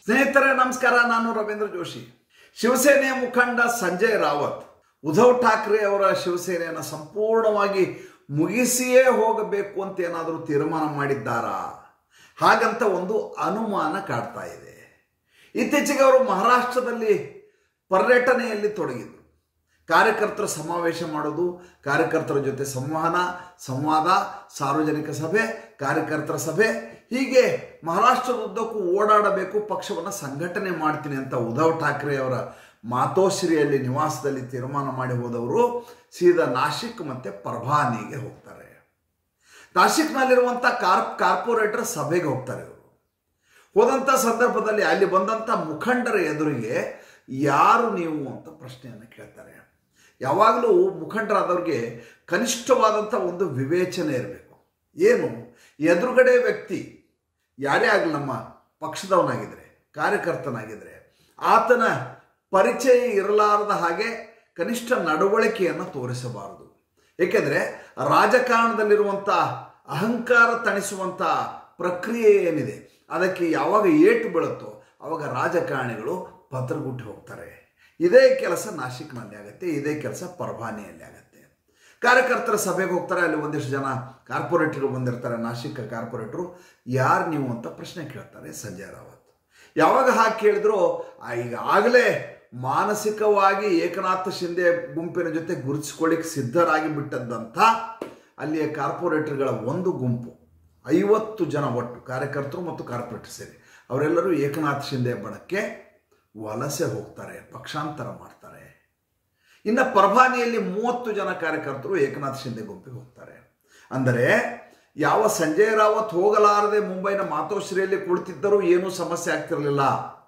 ಸ್ನೇಹಿತರೆ ನಮಸ್ಕಾರ ನಾನು ರವೀಂದ್ರ ಜೋಶಿ ಶಿವಸೇನೆಯ ಮುಖಂಡ ಸಂಜಯ್ ರಾವತ್ ಉದ್ಧವ್ ಠಾಕ್ರೆ ಅವರ ಶಿವಸೇನೆಯನ್ನು ಸಂಪೂರ್ಣವಾಗಿ ಮುಗಿಸಿಯೇ ಹೋಗಬೇಕು ಅಂತ ಏನಾದರೂ ತೀರ್ಮಾನ ಮಾಡಿದ್ದಾರಾ ಹಾಗಂತ ಒಂದು ಅನುಮಾನ ಕಾಡ್ತಾ ಇದೆ ಇತ್ತೀಚೆಗೆ ಅವರು ಮಹಾರಾಷ್ಟ್ರದಲ್ಲಿ ಪರ್ಯಟನೆಯಲ್ಲಿ ತೊಡಗಿದ್ರು ಕಾರ್ಯಕರ್ತರ ಸಮಾವೇಶ ಮಾಡೋದು ಕಾರ್ಯಕರ್ತರ ಜೊತೆ ಸಂವಹನ ಸಂವಾದ ಸಾರ್ವಜನಿಕ ಸಭೆ ಕಾರ್ಯಕರ್ತರ ಸಭೆ ಹೀಗೆ ಮಹಾರಾಷ್ಟ್ರದುದ್ದಕ್ಕೂ ಓಡಾಡಬೇಕು ಪಕ್ಷವನ್ನು ಸಂಘಟನೆ ಮಾಡ್ತೀನಿ ಅಂತ ಉದ್ಧವ್ ಠಾಕ್ರೆ ಅವರ ಮಾತೋಶ್ರೀಯಲ್ಲಿ ನಿವಾಸದಲ್ಲಿ ತೀರ್ಮಾನ ಮಾಡಿ ಹೋದವರು ಸೀದಾ ನಾಶಿಕ್ ಮತ್ತು ಪರ್ಭಾನಿಗೆ ಹೋಗ್ತಾರೆ ನಾಶಿಕ್ನಲ್ಲಿರುವಂಥ ಕಾರ್ ಕಾರ್ಪೊರೇಟರ್ ಸಭೆಗೆ ಹೋಗ್ತಾರೆ ಇವರು ಹೋದಂಥ ಸಂದರ್ಭದಲ್ಲಿ ಅಲ್ಲಿ ಬಂದಂಥ ಮುಖಂಡರ ಎದುರಿಗೆ ಯಾರು ನೀವು ಅಂತ ಪ್ರಶ್ನೆಯನ್ನು ಕೇಳ್ತಾರೆ ಯಾವಾಗಲೂ ಮುಖಂಡರಾದವ್ರಿಗೆ ಕನಿಷ್ಠವಾದಂಥ ಒಂದು ವಿವೇಚನೆ ಇರಬೇಕು ಏನು ಎದುರುಗಡೆ ವ್ಯಕ್ತಿ ಯಾರೇ ಆಗಲಿ ನಮ್ಮ ಪಕ್ಷದವನಾಗಿದ್ದರೆ ಕಾರ್ಯಕರ್ತನಾಗಿದ್ದರೆ ಆತನ ಪರಿಚಯ ಇರಲಾರದ ಹಾಗೆ ಕನಿಷ್ಠ ನಡವಳಿಕೆಯನ್ನು ತೋರಿಸಬಾರದು ಏಕೆಂದರೆ ರಾಜಕಾರಣದಲ್ಲಿರುವಂಥ ಅಹಂಕಾರ ತಣಿಸುವಂಥ ಪ್ರಕ್ರಿಯೆ ಏನಿದೆ ಅದಕ್ಕೆ ಯಾವಾಗ ಏಟು ಬೀಳುತ್ತೋ ಆವಾಗ ರಾಜಕಾರಣಿಗಳು ಪತ್ರಗುಟ್ಟಿ ಹೋಗ್ತಾರೆ ಇದೇ ಕೆಲಸ ನಾಶಿಕ್ನಲ್ಲಿ ಆಗುತ್ತೆ ಇದೇ ಕೆಲಸ ಪರ್ಭಾನಿಯಲ್ಲಿ ಆಗುತ್ತೆ ಕಾರ್ಯಕರ್ತರ ಸಭೆಗೆ ಹೋಗ್ತಾರೆ ಅಲ್ಲಿ ಒಂದಿಷ್ಟು ಜನ ಕಾರ್ಪೊರೇಟರ್ಗಳು ಬಂದಿರ್ತಾರೆ ನಾಶಿಕ್ ಕಾರ್ಪೊರೇಟರು ಯಾರು ನೀವು ಅಂತ ಪ್ರಶ್ನೆ ಕೇಳ್ತಾರೆ ಸಂಜಯ್ ರಾವತ್ ಯಾವಾಗ ಹಾಗೆ ಕೇಳಿದ್ರು ಈಗಾಗಲೇ ಮಾನಸಿಕವಾಗಿ ಏಕನಾಥ ಶಿಂದೆ ಗುಂಪಿನ ಜೊತೆ ಗುರುತಿಸ್ಕೊಳ್ಳಿಕ್ಕೆ ಸಿದ್ಧರಾಗಿ ಬಿಟ್ಟದ್ದಂಥ ಅಲ್ಲಿಯ ಕಾರ್ಪೊರೇಟರ್ಗಳ ಒಂದು ಗುಂಪು ಐವತ್ತು ಜನ ಒಟ್ಟು ಕಾರ್ಯಕರ್ತರು ಮತ್ತು ಕಾರ್ಪೊರೇಟರ್ ಸೇರಿ ಅವರೆಲ್ಲರೂ ಏಕನಾಥ್ ಶಿಂದೆ ಬಣಕ್ಕೆ ವಲಸೆ ಹೋಗ್ತಾರೆ ಪಕ್ಷಾಂತರ ಮಾಡ್ತಾರೆ ಇನ್ನು ಪರ್ಭಾನಿಯಲ್ಲಿ ಮೂವತ್ತು ಜನ ಕಾರ್ಯಕರ್ತರು ಏಕನಾಥ್ ಶಿಂದೆ ಗುಂಪಿಗೆ ಹೋಗ್ತಾರೆ ಅಂದರೆ ಯಾವ ಸಂಜಯ್ ರಾವತ್ ಹೋಗಲಾರದೆ ಮುಂಬೈನ ಮಾತೋಶ್ರೀಯಲ್ಲಿ ಕುಳಿತಿದ್ದರೂ ಏನೂ ಸಮಸ್ಯೆ ಆಗ್ತಿರಲಿಲ್ಲ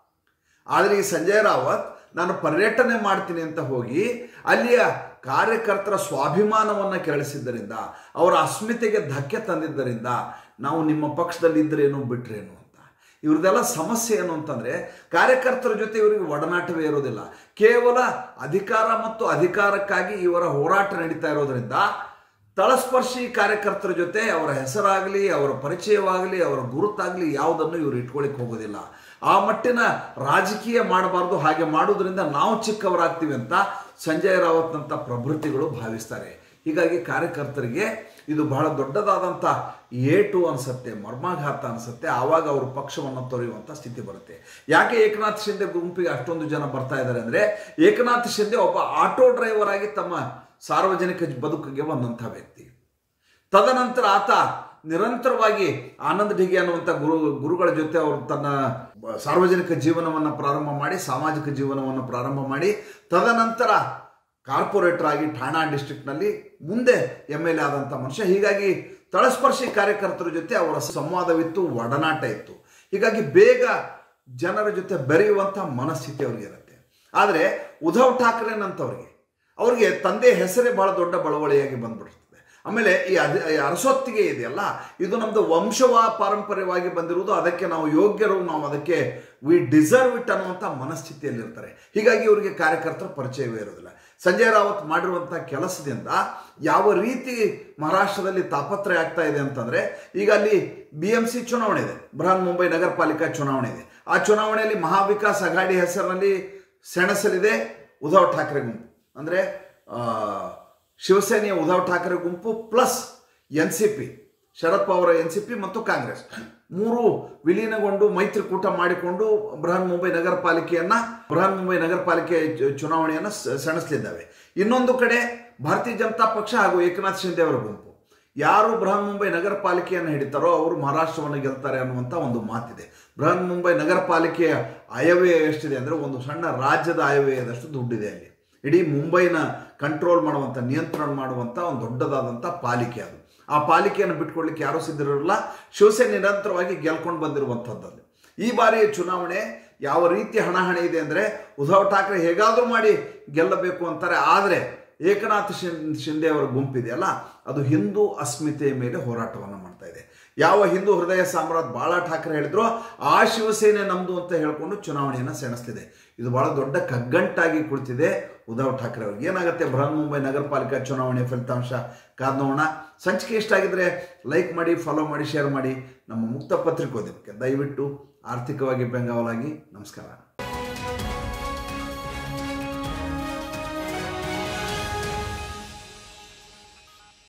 ಆದರೆ ಈ ಸಂಜಯ್ ರಾವತ್ ನಾನು ಪರ್ಯಟನೆ ಮಾಡ್ತೀನಿ ಅಂತ ಹೋಗಿ ಅಲ್ಲಿಯ ಕಾರ್ಯಕರ್ತರ ಸ್ವಾಭಿಮಾನವನ್ನು ಕೆರಳಿಸಿದ್ದರಿಂದ ಅವರ ಅಸ್ಮಿತೆಗೆ ಧಕ್ಕೆ ತಂದಿದ್ದರಿಂದ ನಾವು ನಿಮ್ಮ ಪಕ್ಷದಲ್ಲಿ ಇದ್ದರೇನು ಬಿಟ್ರೇನು ಅಂತ ಇವ್ರದ್ದೆಲ್ಲ ಸಮಸ್ಯೆ ಏನು ಅಂತಂದರೆ ಕಾರ್ಯಕರ್ತರ ಜೊತೆ ಇವರಿಗೆ ಒಡನಾಟವೇ ಇರೋದಿಲ್ಲ ಕೇವಲ ಅಧಿಕಾರ ಮತ್ತು ಅಧಿಕಾರಕ್ಕಾಗಿ ಇವರ ಹೋರಾಟ ನಡೀತಾ ಇರೋದ್ರಿಂದ ತಳಸ್ಪರ್ಶಿ ಕಾರ್ಯಕರ್ತರ ಜೊತೆ ಅವರ ಹೆಸರಾಗಲಿ ಅವರ ಪರಿಚಯವಾಗಲಿ ಅವರ ಗುರುತಾಗಲಿ ಯಾವುದನ್ನು ಇವರು ಇಟ್ಕೊಳ್ಳಿಕ್ಕೆ ಹೋಗೋದಿಲ್ಲ ಆ ಮಟ್ಟಿನ ರಾಜಕೀಯ ಮಾಡಬಾರ್ದು ಹಾಗೆ ಮಾಡೋದ್ರಿಂದ ನಾವು ಚಿಕ್ಕವರಾಗ್ತೀವಿ ಅಂತ ಸಂಜಯ್ ರಾವತ್ನಂಥ ಪ್ರಭೃತಿಗಳು ಭಾವಿಸ್ತಾರೆ ಹೀಗಾಗಿ ಕಾರ್ಯಕರ್ತರಿಗೆ ಇದು ಬಹಳ ದೊಡ್ಡದಾದಂಥ ಏಟು ಅನಿಸುತ್ತೆ ಮರ್ಮಾಘಾತ ಅನಿಸುತ್ತೆ ಆವಾಗ ಅವರು ಪಕ್ಷವನ್ನು ತೊರೆಯುವಂಥ ಸ್ಥಿತಿ ಬರುತ್ತೆ ಯಾಕೆ ಏಕನಾಥ್ ಶಿಂದೆ ಗುಂಪಿಗೆ ಅಷ್ಟೊಂದು ಜನ ಬರ್ತಾ ಇದ್ದಾರೆ ಅಂದರೆ ಏಕನಾಥ್ ಶಿಂದೆ ಒಬ್ಬ ಆಟೋ ಡ್ರೈವರ್ ಆಗಿ ತಮ್ಮ ಸಾರ್ವಜನಿಕ ಬದುಕಿಗೆ ಬಂದಂಥ ವ್ಯಕ್ತಿ ತದನಂತರ ಆತ ನಿರಂತರವಾಗಿ ಆನಂದ್ ಡಿಗೆ ಅನ್ನುವಂಥ ಗುರು ಗುರುಗಳ ಜೊತೆ ಅವರು ತನ್ನ ಸಾರ್ವಜನಿಕ ಜೀವನವನ್ನು ಪ್ರಾರಂಭ ಮಾಡಿ ಸಾಮಾಜಿಕ ಜೀವನವನ್ನು ಪ್ರಾರಂಭ ಮಾಡಿ ತದನಂತರ ಕಾರ್ಪೊರೇಟರ್ ಆಗಿ ಠಾಣಾ ಡಿಸ್ಟ್ರಿಕ್ಟ್ನಲ್ಲಿ ಮುಂದೆ ಎಮ್ ಎಲ್ ಎ ಆದಂಥ ಮನುಷ್ಯ ಹೀಗಾಗಿ ತಳಸ್ಪರ್ಶಿ ಕಾರ್ಯಕರ್ತರ ಜೊತೆ ಅವರ ಸಂವಾದವಿತ್ತು ಒಡನಾಟ ಇತ್ತು ಹೀಗಾಗಿ ಬೇಗ ಜನರ ಜೊತೆ ಬೆರೆಯುವಂಥ ಮನಸ್ಥಿತಿ ಅವ್ರಿಗಿರುತ್ತೆ ಆದರೆ ಉದ್ಧವ್ ಠಾಕ್ರೆನಂತವ್ರಿಗೆ ಅವ್ರಿಗೆ ತಂದೆ ಹೆಸರೇ ಬಹಳ ದೊಡ್ಡ ಬಳವಳಿಯಾಗಿ ಬಂದ್ಬಿಡ್ತದೆ ಆಮೇಲೆ ಈ ಅಧಿ ಅರಸೊತ್ತಿಗೆ ಇದೆಯಲ್ಲ ಇದು ನಮ್ಮದು ವಂಶವ ಪಾರಂಪರ್ಯವಾಗಿ ಬಂದಿರುವುದು ಅದಕ್ಕೆ ನಾವು ಯೋಗ್ಯರು ನಾವು ಅದಕ್ಕೆ ವಿ ಡಿಸರ್ವ್ ಇಟ್ ಅನ್ನುವಂಥ ಮನಸ್ಥಿತಿಯಲ್ಲಿರ್ತಾರೆ ಹೀಗಾಗಿ ಇವರಿಗೆ ಕಾರ್ಯಕರ್ತರ ಪರಿಚಯವೇ ಇರೋದಿಲ್ಲ ಸಂಜಯ್ ರಾವತ್ ಮಾಡಿರುವಂಥ ಕೆಲಸದಿಂದ ಯಾವ ರೀತಿ ಮಹಾರಾಷ್ಟ್ರದಲ್ಲಿ ತಾಪತ್ರಯ ಆಗ್ತಾ ಇದೆ ಅಂತಂದರೆ ಈಗ ಅಲ್ಲಿ ಬಿ ಎಂ ಸಿ ಚುನಾವಣೆ ಇದೆ ಬೃಹನ್ ಮುಂಬೈ ನಗರ ಪಾಲಿಕಾ ಚುನಾವಣೆ ಇದೆ ಆ ಚುನಾವಣೆಯಲ್ಲಿ ಮಹಾವಿಕಾಸ್ ಅಘಾಡಿ ಹೆಸರಿನಲ್ಲಿ ಸೆಣಸಲಿದೆ ಉದ್ಧವ್ ಠಾಕ್ರೆ ಗುಂಪು ಅಂದರೆ ಶಿವಸೇನೆಯ ಉದ್ಧವ್ ಠಾಕ್ರೆ ಗುಂಪು plus N C P Sharad Pawar N C P ಮತ್ತು ಕಾಂಗ್ರೆಸ್ ಮೂರು ವಿಲೀನಗೊಂಡು ಮೈತ್ರಿಕೂಟ ಮಾಡಿಕೊಂಡು ಬೃಹನ್ ಮುಂಬೈ ನಗರ ಪಾಲಿಕೆಯನ್ನು ಬೃಹನ್ ಮುಂಬೈ ನಗರ ಪಾಲಿಕೆ ಚುನಾವಣೆಯನ್ನು ಸೆಣಸಲಿದ್ದಾವೆ ಇನ್ನೊಂದು ಕಡೆ ಭಾರತೀಯ ಜನತಾ ಪಕ್ಷ ಹಾಗೂ ಏಕನಾಥ್ ಶಿಂದೆ ಅವರ ಗುಂಪು ಯಾರು ಬೃಹನ್ ಮುಂಬೈ ನಗರ ಪಾಲಿಕೆಯನ್ನು ಹಿಡಿತಾರೋ ಅವರು ಮಹಾರಾಷ್ಟ್ರವನ್ನು ಗೆಲ್ತಾರೆ ಅನ್ನುವಂಥ ಒಂದು ಮಾತಿದೆ ಬೃಹನ್ ಮುಂಬೈ ನಗರ ಪಾಲಿಕೆಯ ಆಯವ್ಯಯ ಎಷ್ಟಿದೆ ಅಂದರೆ ಒಂದು ಸಣ್ಣ ರಾಜ್ಯದ ಆಯವ್ಯಯದಷ್ಟು ದುಡ್ಡಿದೆ ಅಲ್ಲಿ ಇಡೀ ಮುಂಬೈನ ಕಂಟ್ರೋಲ್ ಮಾಡುವಂಥ ನಿಯಂತ್ರಣ ಮಾಡುವಂಥ ಒಂದು ದೊಡ್ಡದಾದಂಥ ಪಾಲಿಕೆ ಅದು ಆ ಪಾಲಿಕೆಯನ್ನು ಬಿಟ್ಕೊಡ್ಲಿಕ್ಕೆ ಯಾರೂ ಸಿದ್ಧರಿರಲ್ಲ ಶಿವಸೇನೆ ನಿರಂತರವಾಗಿ ಗೆಲ್ಕೊಂಡು ಬಂದಿರುವಂಥದ್ದಲ್ಲಿ ಈ ಬಾರಿಯ ಚುನಾವಣೆ ಯಾವ ರೀತಿ ಹಣಾಹಣಿ ಇದೆ ಅಂದರೆ ಉದ್ಧವ್ ಠಾಕ್ರೆ ಹೇಗಾದರೂ ಮಾಡಿ ಗೆಲ್ಲಬೇಕು ಅಂತಾರೆ ಆದರೆ ಏಕನಾಥ್ ಶಿಂದೆ ಅವರ ಗುಂಪಿದೆಯಲ್ಲ ಅದು ಹಿಂದೂ ಅಸ್ಮಿತೆಯ ಮೇಲೆ ಹೋರಾಟವನ್ನು ಮಾಡ್ತಾ ಇದೆ ಯಾವ ಹಿಂದೂ ಹೃದಯ ಸಾಮ್ರಾಟ್ ಬಾಳಾ ಠಾಕ್ರೆ ಹೇಳಿದ್ರು ಆ ಶಿವಸೇನೆ ನಮ್ದು ಅಂತ ಹೇಳ್ಕೊಂಡು ಚುನಾವಣೆಯನ್ನು ಸೆಣಸ್ತಿದೆ ಇದು ಬಹಳ ದೊಡ್ಡ ಕಗ್ಗಂಟಾಗಿ ಕುಳಿತಿದೆ ಉದ್ಧವ್ ಠಾಕ್ರೆ ಅವ್ರಿಗೆ ಏನಾಗುತ್ತೆ ಬೃಹನ್ ಮುಂಬೈ ನಗರ ಪಾಲಿಕಾ ಚುನಾವಣೆ ಫಲಿತಾಂಶ ಕಾದ್ ನೋಡೋಣ ಸಂಚಿಕೆ ಇಷ್ಟ ಆಗಿದ್ರೆ ಲೈಕ್ ಮಾಡಿ ಫಾಲೋ ಮಾಡಿ ಶೇರ್ ಮಾಡಿ ನಮ್ಮ ಮುಕ್ತ ಪತ್ರಿಕೋದ್ಯಮಕ್ಕೆ ದಯವಿಟ್ಟು ಆರ್ಥಿಕವಾಗಿ ಬೆಂಗಾವಲಾಗಿ ನಮಸ್ಕಾರ